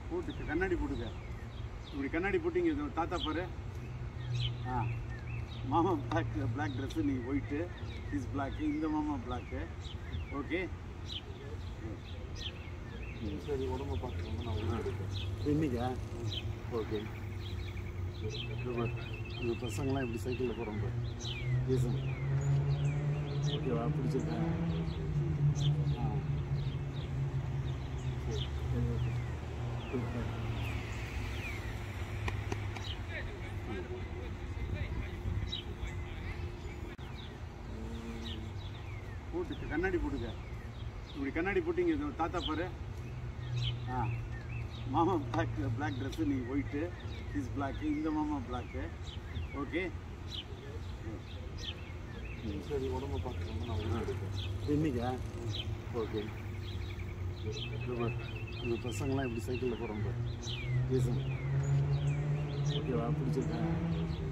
போட்டு கண்ணாடி போட்டுக்க இப்படி கண்ணாடி போட்டு இங்கே தாத்தா பாரு ஆ மாமா பிளாக் பிளாக் ட்ரெஸ்ஸு நீ ஒயிட்டு இஸ் பிளாக்கு இந்த மாமா பிளாக்கு ஓகே சரி உடம்ப பார்த்துக்கோங்க நான் உள்ள எடுக்கிறேன் இன்னைக்கா ஓகே இது பசங்களாம் இப்படி சைக்கிளில் போகிறோம் ரீசன் ஓகேவா பிடிச்சிருக்கேன் ஆ சரி ஓகே சூப்பர் போட்டு கண்ணாடி போட்டுக்க இப்படி கண்ணாடி போட்டு இங்கே தாத்தா பாரு ஆ மாமா பிளாக் பிளாக் ட்ரெஸ்ஸு நீ ஒயிட்டு இஸ் பிளாக்கு இந்த மாமா பிளாக்கு ஓகே சரி உடம்ப பார்த்துக்கோங்க நான் உள்ள எடுக்கிறேன் இன்னைக்கா ஓகே இது பசங்களாம் இப்படி சைக்கிளில் போகிறோம் ரீசன் ஓகேவா பிடிச்சிருக்கேன்